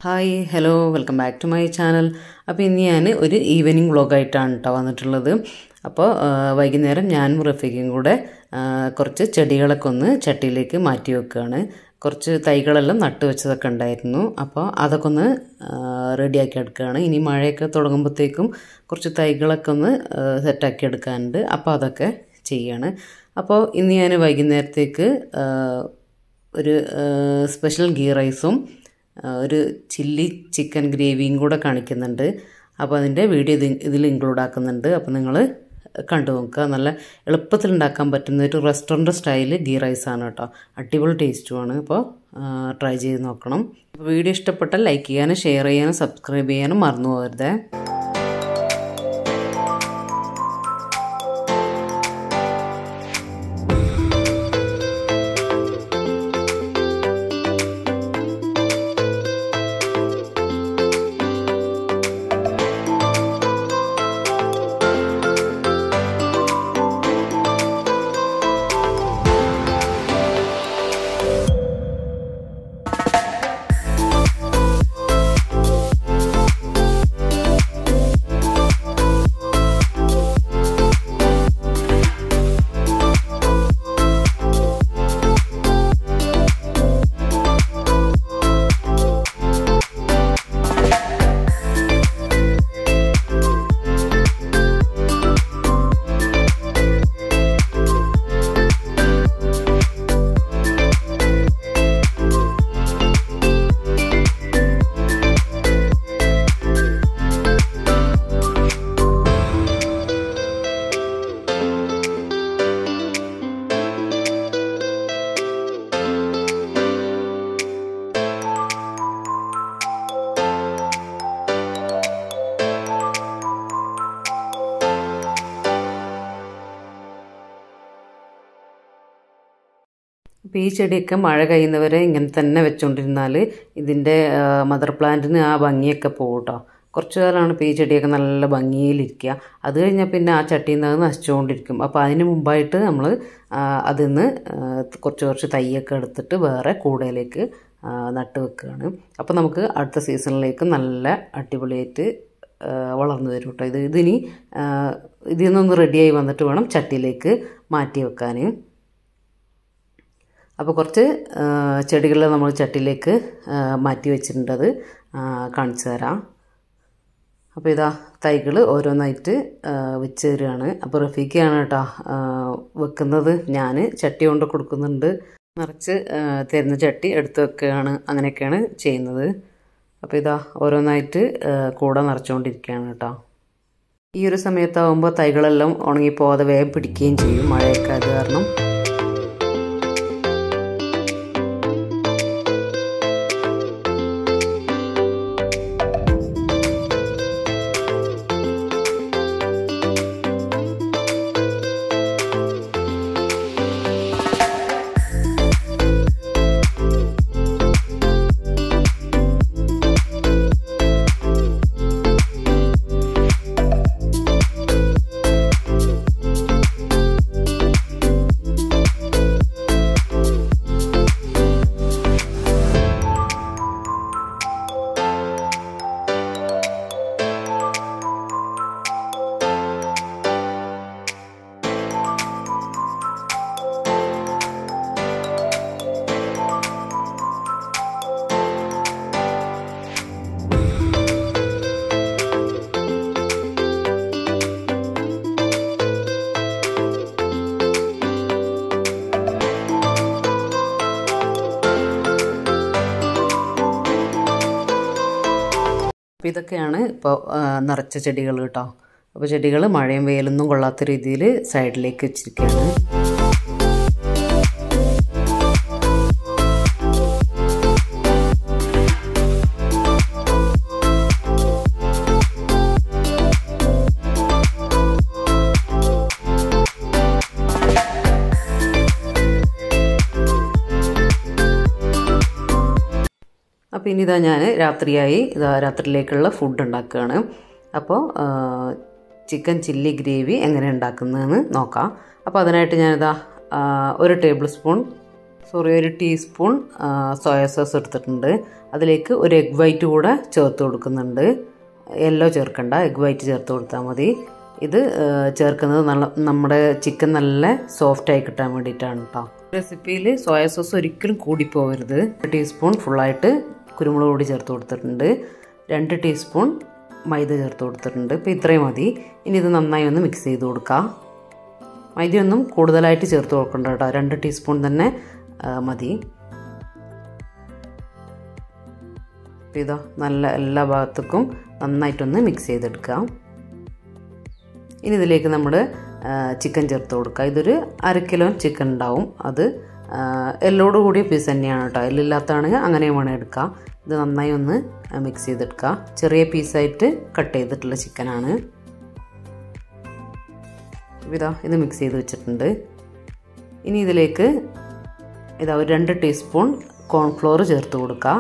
hi hello welcome back to my channel അപ്പോൾ ഇന്ന് ഞാൻ ഒരു ഈവനിങ് വ്ളോഗായിട്ടാണ് കേട്ടോ വന്നിട്ടുള്ളത് അപ്പോൾ ആ, വൈകുന്നേരം ഞാനും റഫീഖും കൂടെ ആ, കുറച്ച് ചെടികളൊക്കെ ഒന്ന് ചട്ടിയിലേക്ക് മാറ്റി വെക്കുകയാണ് കുറച്ച് തൈകളെല്ലാം നട്ടു വെച്ചതൊക്കെ ഉണ്ടായിരുന്നു അപ്പോൾ അതൊക്കെ ഒന്ന് റെഡിയാക്കി എടുക്കുകയാണ് ഇനി മഴയൊക്കെ തുടങ്ങുമ്പോഴത്തേക്കും കുറച്ച് തൈകളൊക്കെ ഒന്ന് സെറ്റാക്കി എടുക്കാനുണ്ട് അപ്പോൾ അതൊക്കെ ചെയ്യാണ് അപ്പോൾ ഇന്ന് ഞാൻ വൈകുന്നേരത്തേക്ക് ആ, ഒരു സ്പെഷ്യൽ ഗീ റൈസും ആ, ഒരു ചില്ലി ചിക്കൻ ഗ്രേവിയും കൂടെ കാണിക്കുന്നുണ്ട് അപ്പോൾ അതിൻ്റെ വീഡിയോ ഇത് ഇതിൽ ഇൻക്ലൂഡ് ആക്കുന്നുണ്ട് അപ്പോൾ നിങ്ങൾ കണ്ടു നോക്കുക നല്ല എളുപ്പത്തിൽ ഉണ്ടാക്കാൻ പറ്റുന്ന ഒരു റെസ്റ്റോറൻറ്റ് സ്റ്റൈൽ ഗീ റൈസാണ് കേട്ടോ അടിപൊളി ടേസ്റ്റുമാണ് അപ്പോൾ ട്രൈ ചെയ്ത് നോക്കണം അപ്പോൾ വീഡിയോ ഇഷ്ടപ്പെട്ടാൽ ലൈക്ക് ചെയ്യാനും ഷെയർ ചെയ്യാനും സബ്സ്ക്രൈബ് ചെയ്യാനും മറന്നു പോകരുതേ അപ്പോൾ ഈ ചെടിയൊക്കെ മഴ കഴിയുന്നവരെ ഇങ്ങനെ തന്നെ വെച്ചുകൊണ്ടിരുന്നാൽ ഇതിൻ്റെ മദർ പ്ലാന്റിന് ആ ഭംഗിയൊക്കെ പോകും കേട്ടോ കുറച്ച് കാലമാണ് ഇപ്പോൾ ഈ ചെടിയൊക്കെ നല്ല ഭംഗിയിലിരിക്കുക അത് കഴിഞ്ഞാൽ പിന്നെ ആ ചട്ടിയിൽ നിന്ന് അത് നശിച്ചുകൊണ്ടിരിക്കും അപ്പോൾ അതിന് മുമ്പായിട്ട് നമ്മൾ അതിൽ നിന്ന് കുറച്ച് കുറച്ച് തൈയൊക്കെ എടുത്തിട്ട് വേറെ കൂടയിലേക്ക് നട്ട് വെക്കുകയാണ് അപ്പോൾ നമുക്ക് അടുത്ത സീസണിലേക്ക് നല്ല അടിപൊളിയായിട്ട് വളർന്നു വരും കേട്ടോ ഇത് ഇതിനി ഇതിൽ നിന്നൊന്ന് റെഡിയായി വന്നിട്ട് വേണം ചട്ടിയിലേക്ക് മാറ്റി വെക്കാൻ അപ്പോൾ കുറച്ച് ചെടികൾ നമ്മൾ ചട്ടിയിലേക്ക് മാറ്റി വെച്ചിട്ടുണ്ട് അത് കാണിച്ചു തരാം അപ്പോൾ ഇതാ തൈകൾ ഓരോന്നായിട്ട് വെച്ച് തരികയാണ് അപ്പോൾ റഫീഖയാണ് കേട്ടോ വെക്കുന്നത് ഞാൻ ചട്ടി കൊണ്ട് കൊടുക്കുന്നുണ്ട് നിറച്ച് തരുന്ന ചട്ടി എടുത്ത് വെക്കുകയാണ് അങ്ങനെയൊക്കെയാണ് ചെയ്യുന്നത് അപ്പോൾ ഇതാ ഓരോന്നായിട്ട് കൂടെ നിറച്ചുകൊണ്ടിരിക്കുകയാണ് കേട്ടോ ഈ ഒരു സമയത്താവുമ്പോൾ തൈകളെല്ലാം ഉണങ്ങിപ്പോകാതെ വേഗം പിടിക്കുകയും ചെയ്യും മഴയൊക്കെ അത് കാരണം അപ്പോൾ ഇതൊക്കെയാണ് ഇപ്പോൾ നിറച്ച ചെടികൾ കേട്ടോ അപ്പോൾ ചെടികൾ മഴയും വെയിലൊന്നും കൊള്ളാത്ത രീതിയിൽ സൈഡിലേക്ക് വെച്ചിരിക്കുകയാണ് അപ്പോൾ ഇനി ഇതാ ഞാൻ രാത്രിയായി ഇതാ രാത്രിയിലേക്കുള്ള ഫുഡ് ഉണ്ടാക്കുകയാണ് അപ്പോൾ ചിക്കൻ ചില്ലി ഗ്രേവി എങ്ങനെ ഉണ്ടാക്കുന്നതെന്ന് നോക്കാം അപ്പോൾ അതിനായിട്ട് ഞാനിതാ ഒരു ടേബിൾ സ്പൂൺ സോറി ഒരു ടീസ്പൂൺ സോയ സോസ് എടുത്തിട്ടുണ്ട് അതിലേക്ക് ഒരു എഗ് വൈറ്റ് കൂടെ ചേർത്ത് കൊടുക്കുന്നുണ്ട് യെല്ലോ ചേർക്കണ്ട എഗ് വൈറ്റ് ചേർത്ത് കൊടുത്താൽ മതി ഇത് ചേർക്കുന്നത് നല്ല നമ്മുടെ ചിക്കൻ നല്ല സോഫ്റ്റായി കിട്ടാൻ വേണ്ടിയിട്ടാണ് കേട്ടോ റെസിപ്പിയിൽ സോയ സോസ് ഒരിക്കലും കൂടിപ്പോകരുത് ഒരു ടീസ്പൂൺ ഫുള്ളായിട്ട് കുരുമുളക് പൊടി ചേർത്ത് കൊടുത്തിട്ടുണ്ട് രണ്ട് ടീസ്പൂൺ മൈദ ചേർത്ത് കൊടുത്തിട്ടുണ്ട് ഇപ്പോൾ ഇത്രയും മതി ഇനി ഇത് നന്നായി ഒന്ന് മിക്സ് ചെയ്ത് കൊടുക്കാം മൈദയൊന്നും കൂടുതലായിട്ട് ചേർത്ത് കൊടുക്കണ്ട കേട്ടോ രണ്ട് ടീസ്പൂൺ തന്നെ മതി ഇതാ നല്ല എല്ലാ ഭാഗത്തേക്കും നന്നായിട്ടൊന്ന് മിക്സ് ചെയ്തെടുക്കാം ഇനി ഇതിലേക്ക് നമ്മൾ ചിക്കൻ ചേർത്ത് കൊടുക്കുക ഇതൊരു അര കിലോ ചിക്കൻ ഉണ്ടാവും അത് എല്ലോട് കൂടിയ പീസ് തന്നെയാണ് കേട്ടോ എല്ലില്ലാത്തതാണെങ്കിൽ അങ്ങനെ വേണം എടുക്കാം ഇത് നന്നായി ഒന്ന് മിക്സ് ചെയ്തെടുക്കുക ചെറിയ പീസായിട്ട് കട്ട് ചെയ്തിട്ടുള്ള ചിക്കനാണ് ഇതാ ഇത് മിക്സ് ചെയ്ത് വെച്ചിട്ടുണ്ട് ഇനി ഇതിലേക്ക് ഇതാ ഒരു രണ്ട് ടീസ്പൂൺ കോൺഫ്ലോർ ചേർത്ത് കൊടുക്കുക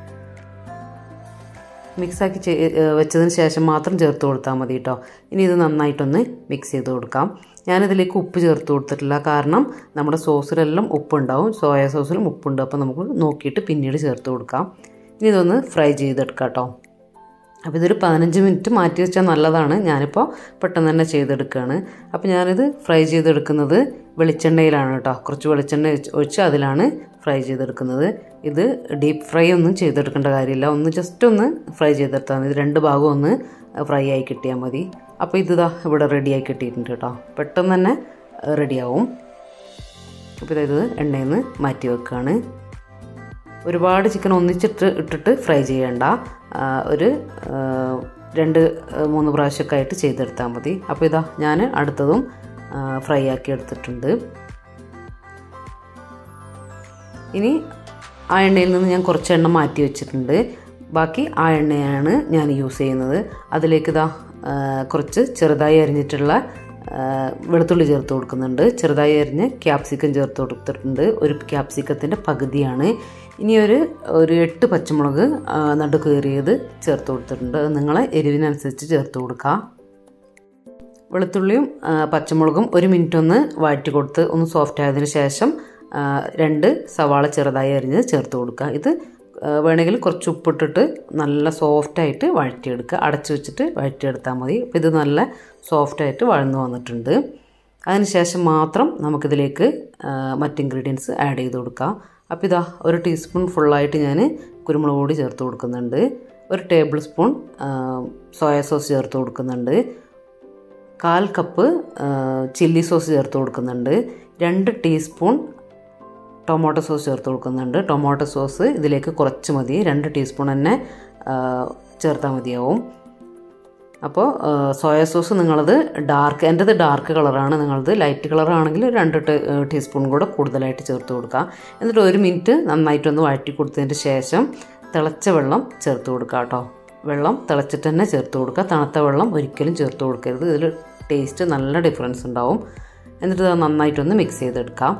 മിക്സാക്കി വെച്ചതിന് ശേഷം മാത്രം ചേർത്ത് കൊടുത്താൽ മതി കേട്ടോ ഇനി ഇത് നന്നായിട്ടൊന്ന് മിക്സ് ചെയ്ത് കൊടുക്കാം ഞാനിതിലേക്ക് ഉപ്പ് ചേർത്ത് കൊടുത്തിട്ടില്ല കാരണം നമ്മുടെ സോസിലെല്ലാം ഉപ്പുണ്ടാവും സോയ സോസിലും ഉപ്പുണ്ട് അപ്പോൾ നമുക്ക് നോക്കിയിട്ട് പിന്നീട് ചേർത്ത് കൊടുക്കാം ഇനി ഇതൊന്ന് ഫ്രൈ ചെയ്തെടുക്കാം കേട്ടോ അപ്പോൾ ഇതൊരു പതിനഞ്ച് മിനിറ്റ് മാറ്റി വെച്ചാൽ നല്ലതാണ് ഞാനിപ്പോൾ പെട്ടെന്ന് തന്നെ ചെയ്തെടുക്കുകയാണ് അപ്പോൾ ഞാനിത് ഫ്രൈ ചെയ്തെടുക്കുന്നത് വെളിച്ചെണ്ണയിലാണ് കേട്ടോ കുറച്ച് വെളിച്ചെണ്ണ ഒഴിച്ച് അതിലാണ് ഫ്രൈ ചെയ്തെടുക്കുന്നത് ഇത് ഡീപ്പ് ഫ്രൈ ഒന്നും ചെയ്തെടുക്കേണ്ട കാര്യമില്ല ഒന്ന് ജസ്റ്റ് ഒന്ന് ഫ്രൈ ചെയ്തെടുത്താൽ മതി രണ്ട് ഭാഗം ഒന്ന് ഫ്രൈ ആയി കിട്ടിയാൽ മതി അപ്പോൾ ഇതിതാ ഇവിടെ റെഡിയായി കിട്ടിയിട്ടുണ്ട് കേട്ടോ പെട്ടെന്ന് തന്നെ റെഡിയാവും അപ്പോൾ ഇത് എണ്ണയിൽ നിന്ന് മാറ്റി വെക്കുകയാണ് ഒരുപാട് ചിക്കൻ ഒന്നിച്ചിട്ട് ഇട്ടിട്ട് ഫ്രൈ ചെയ്യേണ്ട ഒരു രണ്ട് മൂന്ന് പ്രാവശ്യമൊക്കെ ആയിട്ട് ചെയ്തെടുത്താൽ മതി അപ്പോൾ ഇതാ ഞാൻ അടുത്തതും ഫ്രൈ ആക്കി എടുത്തിട്ടുണ്ട് ഇനി ആ എണ്ണയിൽ നിന്ന് ഞാൻ കുറച്ച് എണ്ണ മാറ്റി വെച്ചിട്ടുണ്ട് ബാക്കി ആ എണ്ണയാണ് ഞാൻ യൂസ് ചെയ്യുന്നത് അതിലേക്ക് ഇതാ കുറച്ച് ചെറുതായി അരിഞ്ഞിട്ടുള്ള വെളുത്തുള്ളി ചേർത്ത് കൊടുക്കുന്നുണ്ട് ചെറുതായി അരിഞ്ഞ് ക്യാപ്സിക്കം ചേർത്ത് കൊടുത്തിട്ടുണ്ട് ഒരു ക്യാപ്സിക്കത്തിൻ്റെ പകുതിയാണ് ഇനി ഒരു ഒരു എട്ട് പച്ചമുളക് നടു കയറിയത് ചേർത്ത് കൊടുത്തിട്ടുണ്ട് അത് നിങ്ങളെ എരിവിനനുസരിച്ച് ചേർത്ത് കൊടുക്കുക വെളുത്തുള്ളിയും പച്ചമുളകും ഒരു മിനിറ്റ് ഒന്ന് വഴറ്റി കൊടുത്ത് ഒന്ന് സോഫ്റ്റ് ആയതിനു ശേഷം രണ്ട് സവാള ചെറുതായി അരിഞ്ഞ് ചേർത്ത് കൊടുക്കുക ഇത് വേണമെങ്കിൽ കുറച്ച് ഉപ്പിട്ടിട്ട് നല്ല സോഫ്റ്റായിട്ട് വഴറ്റിയെടുക്കുക അടച്ചു വെച്ചിട്ട് വഴറ്റിയെടുത്താൽ മതി അപ്പോൾ ഇത് നല്ല സോഫ്റ്റായിട്ട് വഴന്നു വന്നിട്ടുണ്ട് അതിനുശേഷം മാത്രം നമുക്കിതിലേക്ക് മറ്റ് ഇൻഗ്രീഡിയൻസ് ആഡ് ചെയ്ത് കൊടുക്കാം അപ്പോൾ ഇതാ ഒരു ടീസ്പൂൺ ഫുള്ളായിട്ട് ഞാൻ കുരുമുളക് പൊടി ചേർത്ത് കൊടുക്കുന്നുണ്ട് ഒരു ടേബിൾ സ്പൂൺ സോയ സോസ് ചേർത്ത് കൊടുക്കുന്നുണ്ട് കാൽ കപ്പ് ചില്ലി സോസ് ചേർത്ത് കൊടുക്കുന്നുണ്ട് രണ്ട് ടീസ്പൂൺ ടൊമാറ്റോ സോസ് ചേർത്ത് കൊടുക്കുന്നുണ്ട് ടൊമാറ്റോ സോസ് ഇതിലേക്ക് കുറച്ച് മതി രണ്ട് ടീസ്പൂൺ തന്നെ ചേർത്താൽ മതിയാവും അപ്പോൾ സോയ സോസ് നിങ്ങളത് ഡാർക്ക് എൻ്റെത് ഡാർക്ക് കളറാണ് നിങ്ങളത് ലൈറ്റ് കളറാണെങ്കിൽ രണ്ട് ടീസ്പൂൺ കൂടെ കൂടുതലായിട്ട് ചേർത്ത് കൊടുക്കുക എന്നിട്ട് ഒരു മിനിറ്റ് നന്നായിട്ടൊന്ന് വഴറ്റി കൊടുത്തതിന് ശേഷം തിളച്ച വെള്ളം ചേർത്ത് കൊടുക്കുക കേട്ടോ വെള്ളം തിളച്ചിട്ട് തന്നെ ചേർത്ത് കൊടുക്കുക തണുത്ത വെള്ളം ഒരിക്കലും ചേർത്ത് കൊടുക്കരുത് ഇതിൽ ടേസ്റ്റ് നല്ല ഡിഫറൻസ് ഉണ്ടാവും എന്നിട്ട് അത് നന്നായിട്ടൊന്ന് മിക്സ് ചെയ്തെടുക്കാം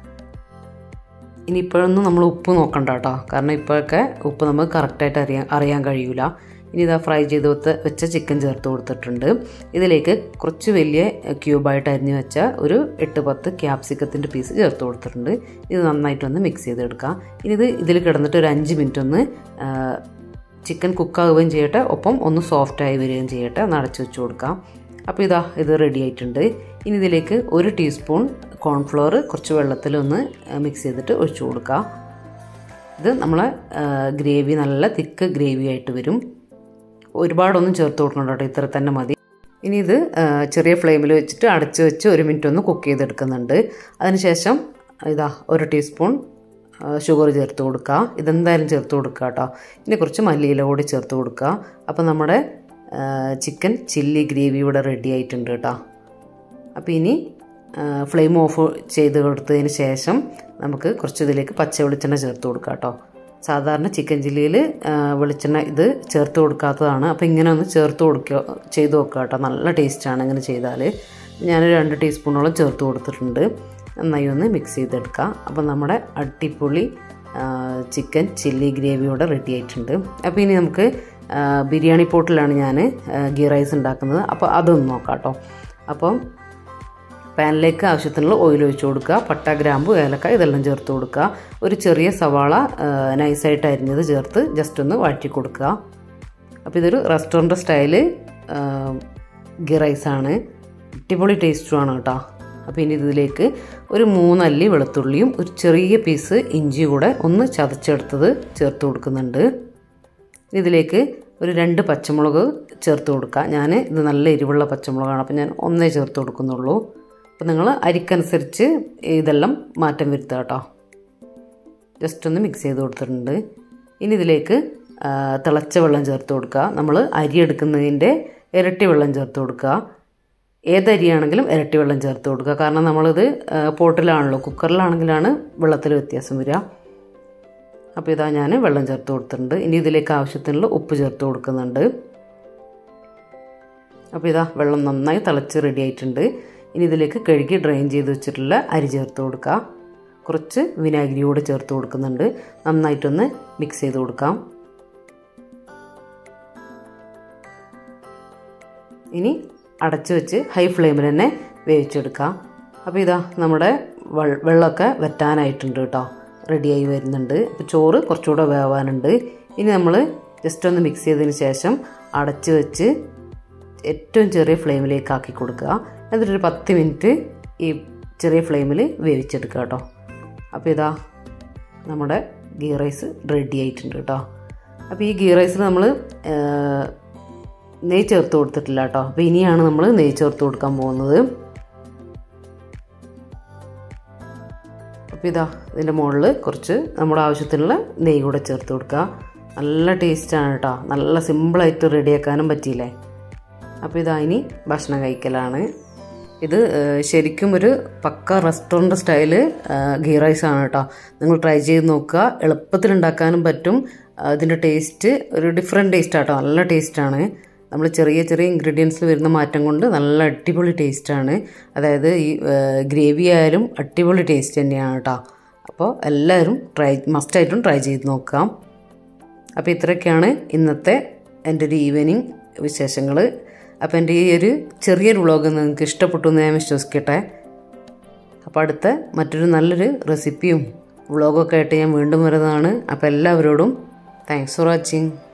ഇനി ഇപ്പോഴൊന്നും നമ്മൾ ഉപ്പ് നോക്കണ്ട കേട്ടോ കാരണം ഇപ്പോഴൊക്കെ ഉപ്പ് നമുക്ക് കറക്റ്റായിട്ട് അറിയാൻ അറിയാൻ കഴിയില്ല ഇനി ഇതാ ഫ്രൈ ചെയ്ത് വെത്ത് വെച്ച ചിക്കൻ ചേർത്ത് കൊടുത്തിട്ടുണ്ട് ഇതിലേക്ക് കുറച്ച് വലിയ ക്യൂബായിട്ട് അരിഞ്ഞ് വെച്ച ഒരു എട്ട് പത്ത് ക്യാപ്സിക്കത്തിൻ്റെ പീസ് ചേർത്ത് കൊടുത്തിട്ടുണ്ട് ഇത് നന്നായിട്ടൊന്ന് മിക്സ് ചെയ്തെടുക്കാം ഇനി ഇത് ഇതിൽ കിടന്നിട്ട് ഒരു അഞ്ച് മിനിറ്റ് ഒന്ന് ചിക്കൻ കുക്കാവുകയും ചെയ്യട്ടെ ഒപ്പം ഒന്ന് സോഫ്റ്റായി വരികയും ചെയ്യട്ടെ ഒന്ന് അടച്ചു വെച്ച് കൊടുക്കാം അപ്പോൾ ഇതാ ഇത് റെഡി ആയിട്ടുണ്ട് ഇനി ഇതിലേക്ക് ഒരു ടീസ്പൂൺ കോൺഫ്ലോർ കുറച്ച് വെള്ളത്തിലൊന്ന് മിക്സ് ചെയ്തിട്ട് ഒഴിച്ചു കൊടുക്കുക ഇത് നമ്മളെ ഗ്രേവി നല്ല തിക്ക് ഗ്രേവി ആയിട്ട് വരും ഒരുപാടൊന്നും ചേർത്ത് കൊടുക്കണ്ട കേട്ടോ ഇത്ര തന്നെ മതി ഇനി ഇത് ചെറിയ ഫ്ലെയിമിൽ വെച്ചിട്ട് അടച്ച് വെച്ച് ഒരു മിനിറ്റ് ഒന്ന് കുക്ക് ചെയ്തെടുക്കുന്നുണ്ട് അതിനുശേഷം ഇതാ ഒരു ടീസ്പൂൺ ഷുഗർ ചേർത്ത് കൊടുക്കുക ഇതെന്തായാലും ചേർത്ത് കൊടുക്കുക കേട്ടോ ഇനി കുറച്ച് മല്ലിയില കൂടി ചേർത്ത് കൊടുക്കുക അപ്പോൾ നമ്മുടെ ചിക്കൻ ചില്ലി ഗ്രേവി ഇവിടെ റെഡി ആയിട്ടുണ്ട് കേട്ടോ അപ്പോൾ ഇനി ഫ്ലെയിം ഓഫ് ചെയ്ത് കൊടുത്തതിന് ശേഷം നമുക്ക് കുറച്ച് ഇതിലേക്ക് പച്ച വെളിച്ചെണ്ണ ചേർത്ത് കൊടുക്കുക കേട്ടോ സാധാരണ ചിക്കൻ ചില്ലിയിൽ വെളിച്ചെണ്ണ ഇത് ചേർത്ത് കൊടുക്കാത്തതാണ് അപ്പോൾ ഇങ്ങനെ ഒന്ന് ചേർത്ത് കൊടുക്കുക ചെയ്ത് നോക്കുക കേട്ടോ നല്ല ടേസ്റ്റാണ് ഇങ്ങനെ ചെയ്താൽ ഞാൻ രണ്ട് ടീസ്പൂണോളം ചേർത്ത് കൊടുത്തിട്ടുണ്ട് നന്നായി ഒന്ന് മിക്സ് ചെയ്തെടുക്കുക അപ്പോൾ നമ്മുടെ അടിപൊളി ചിക്കൻ ചില്ലി ഗ്രേവി ഇവിടെ റെഡി ആയിട്ടുണ്ട് അപ്പോൾ ഇനി നമുക്ക് ബിരിയാണി പോട്ടിലാണ് ഞാൻ ഗീ റൈസ് ഉണ്ടാക്കുന്നത് അപ്പോൾ അതൊന്ന് നോക്കാം കേട്ടോ അപ്പം പാനിലേക്ക് ആവശ്യത്തിനുള്ള ഓയിൽ ഒഴിച്ച് കൊടുക്കുക പട്ട ഗ്രാമ്പു ഏലക്ക ഇതെല്ലാം ചേർത്ത് കൊടുക്കുക ഒരു ചെറിയ സവാള നൈസായിട്ട് അരിഞ്ഞത് ചേർത്ത് ജസ്റ്റ് ഒന്ന് വഴറ്റി കൊടുക്കുക അപ്പോൾ ഇതൊരു റെസ്റ്റോറൻറ്റ് സ്റ്റൈല് ഗി റൈസാണ് അടിപൊളി ടേസ്റ്റുമാണ് കേട്ടോ അപ്പോൾ ഇനി ഇതിലേക്ക് ഒരു മൂന്നല്ലി വെളുത്തുള്ളിയും ഒരു ചെറിയ പീസ് ഇഞ്ചി കൂടെ ഒന്ന് ചതച്ചെടുത്തത് ചേർത്ത് കൊടുക്കുന്നുണ്ട് ഇതിലേക്ക് ഒരു രണ്ട് പച്ചമുളക് ചേർത്ത് കൊടുക്കുക ഞാൻ ഇത് നല്ല എരിവുള്ള പച്ചമുളകാണ് അപ്പോൾ ഞാൻ ഒന്നേ ചേർത്ത് കൊടുക്കുന്നുള്ളൂ അപ്പോൾ നിങ്ങൾ അരിക്കനുസരിച്ച് ഇതെല്ലാം മാറ്റം വരുത്തുക കേട്ടോ ജസ്റ്റ് ഒന്ന് മിക്സ് ചെയ്ത് കൊടുത്തിട്ടുണ്ട് ഇനി ഇതിലേക്ക് തിളച്ച വെള്ളം ചേർത്ത് കൊടുക്കുക നമ്മൾ അരി എടുക്കുന്നതിൻ്റെ ഇരട്ടി വെള്ളം ചേർത്ത് കൊടുക്കുക ഏതരിയാണെങ്കിലും ഇരട്ടി വെള്ളം ചേർത്ത് കൊടുക്കുക കാരണം നമ്മളിത് പോട്ടിലാണല്ലോ കുക്കറിലാണെങ്കിലാണ് വെള്ളത്തിൽ വ്യത്യാസം വരിക അപ്പോൾ ഇതാ ഞാൻ വെള്ളം ചേർത്ത് കൊടുത്തിട്ടുണ്ട് ഇനി ഇതിലേക്ക് ആവശ്യത്തിനുള്ള ഉപ്പ് ചേർത്ത് കൊടുക്കുന്നുണ്ട് അപ്പോൾ ഇതാ വെള്ളം നന്നായി തിളച്ച് റെഡി ആയിട്ടുണ്ട് ഇനി ഇതിലേക്ക് കഴുകി ഡ്രെയിൻ ചെയ്ത് വെച്ചിട്ടുള്ള അരി ചേർത്ത് കൊടുക്കുക കുറച്ച് വിനാഗിരി കൂടെ ചേർത്ത് കൊടുക്കുന്നുണ്ട് നന്നായിട്ടൊന്ന് മിക്സ് ചെയ്ത് കൊടുക്കാം ഇനി അടച്ചു വെച്ച് ഹൈ ഫ്ലെയിമിൽ തന്നെ വേവിച്ചെടുക്കാം അപ്പോൾ ഇതാ നമ്മുടെ വെള്ളമൊക്കെ വറ്റാനായിട്ടുണ്ട് കേട്ടോ റെഡിയായി വരുന്നുണ്ട് അപ്പോൾ ചോറ് കുറച്ചുകൂടെ വേവാനുണ്ട് ഇനി നമ്മൾ ജസ്റ്റ് ഒന്ന് മിക്സ് ചെയ്തതിന് ശേഷം അടച്ചു വെച്ച് ഏറ്റവും ചെറിയ ഫ്ലെയിമിലേക്ക് ആക്കി കൊടുക്കുക എന്നിട്ടൊരു പത്ത് മിനിറ്റ് ഈ ചെറിയ ഫ്ലെയിമിൽ വേവിച്ചെടുക്കുക കേട്ടോ അപ്പോൾ ഇതാ നമ്മുടെ ഗീ റൈസ് റെഡി ആയിട്ടുണ്ട് കേട്ടോ അപ്പോൾ ഈ ഗീ റൈസിൽ നമ്മൾ നെയ്യ് ചേർത്ത് കൊടുത്തിട്ടില്ല കേട്ടോ അപ്പോൾ ഇനിയാണ് നമ്മൾ നെയ്യ് ചേർത്ത് കൊടുക്കാൻ പോകുന്നത് അപ്പോൾ ഇതാ ഇതിൻ്റെ മുകളിൽ കുറച്ച് നമ്മുടെ ആവശ്യത്തിനുള്ള നെയ്യ് കൂടെ ചേർത്ത് കൊടുക്കുക നല്ല ടേസ്റ്റാണ് കേട്ടോ നല്ല സിമ്പിളായിട്ട് റെഡിയാക്കാനും പറ്റിയില്ലേ അപ്പോൾ ഇതാ ഇനി ഭക്ഷണം കഴിക്കലാണ് ഇത് ശരിക്കും ഒരു പക്ക റെസ്റ്റോറൻറ്റ് സ്റ്റൈല് ഗീ റൈസ് ആണ് കേട്ടോ നിങ്ങൾ ട്രൈ ചെയ്ത് നോക്കുക എളുപ്പത്തിൽ ഉണ്ടാക്കാനും പറ്റും ഇതിൻ്റെ ടേസ്റ്റ് ഒരു ഡിഫറെൻറ്റ് ടേസ്റ്റ് ആട്ടോ നല്ല ടേസ്റ്റാണ് നമ്മൾ ചെറിയ ചെറിയ ഇൻഗ്രീഡിയൻസിൽ വരുന്ന മാറ്റം കൊണ്ട് നല്ല അടിപൊളി ടേസ്റ്റാണ് അതായത് ഈ ഗ്രേവി ആയാലും അടിപൊളി ടേസ്റ്റ് തന്നെയാണ് കേട്ടോ അപ്പോൾ എല്ലാവരും ട്രൈ മസ്റ്റായിട്ടും ട്രൈ ചെയ്ത് നോക്കാം അപ്പോൾ ഇത്രയൊക്കെയാണ് ഇന്നത്തെ എൻ്റെ ഒരു ഈവനിങ് വിശേഷങ്ങൾ അപ്പോൾ എൻ്റെ ഈ ഒരു ചെറിയൊരു വ്ളോഗ് നിങ്ങൾക്ക് ഇഷ്ടപ്പെട്ടു എന്ന് ഞാൻ വിശ്വസിക്കട്ടെ അപ്പോൾ അടുത്ത മറ്റൊരു നല്ലൊരു റെസിപ്പിയും വ്ളോഗൊക്കെ ആയിട്ട് ഞാൻ വീണ്ടും വരുന്നതാണ് അപ്പോൾ എല്ലാവരോടും താങ്ക്സ് ഫോർ വാച്ചിങ്